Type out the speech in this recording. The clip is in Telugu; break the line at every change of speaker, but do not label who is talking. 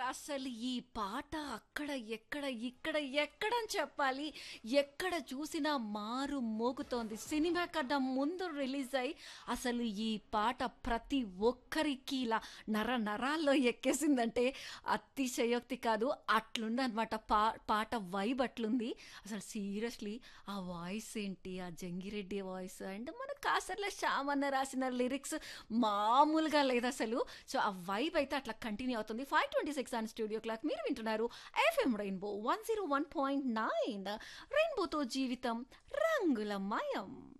అసలు ఈ పాట అక్కడ ఎక్కడ ఇక్కడ ఎక్కడని చెప్పాలి ఎక్కడ చూసినా మారు మోగుతోంది సినిమా కన్నా ముందు రిలీజ్ అయి అసలు ఈ పాట ప్రతి ఒక్కరికి ఇలా నర నరాల్లో ఎక్కేసిందంటే అతిశయోక్తి కాదు అట్లుందనమాట పా పాట వైబ్ అట్లుంది అసలు సీరియస్లీ ఆ వాయిస్ ఏంటి ఆ జంగిరెడ్డి వాయిస్ అండ్ మన కాసర్ల శ్యామన్న రాసిన లిరిక్స్ మామూలుగా లేదు అసలు సో ఆ వైబ్ అయితే అట్లా కంటిన్యూ అవుతుంది five twenty six on studio clock మీరు వింటున్నారు FM rainbow one zero one point nine రెయిన్బోతో జీవితం రంగుల మయం